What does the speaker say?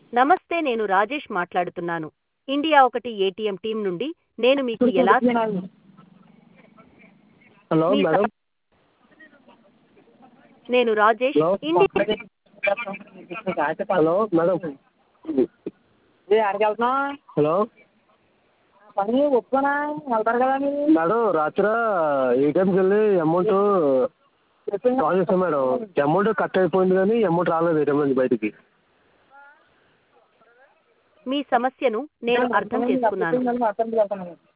నమస్తే నేను రాజేష్ మాట్లాడుతున్నాను ఇండియా ఒకటి ఏటీఎం టీం నుండి నేను మీకు ఎలా హలో మీ మేడం నేను Rajesh hello India hello madam ఎక్కడికి వెళ్తున్నావు హలో పని ఒప్పుకోనా వెళ్తారు కదా మీరు మేడం రాత్రి ఏటీఎంకి వెళ్ళి అమౌంట్ డ్రా చేశాను మేడం అమౌంట్ కట్ అయిపోయింది కానీ అమౌంట్ రాలేదు ఏటీఎం నుంచి బయటికి మీ సమస్యను నేను అర్థం చేసుకున్నాను అర్థం వెళ్తాను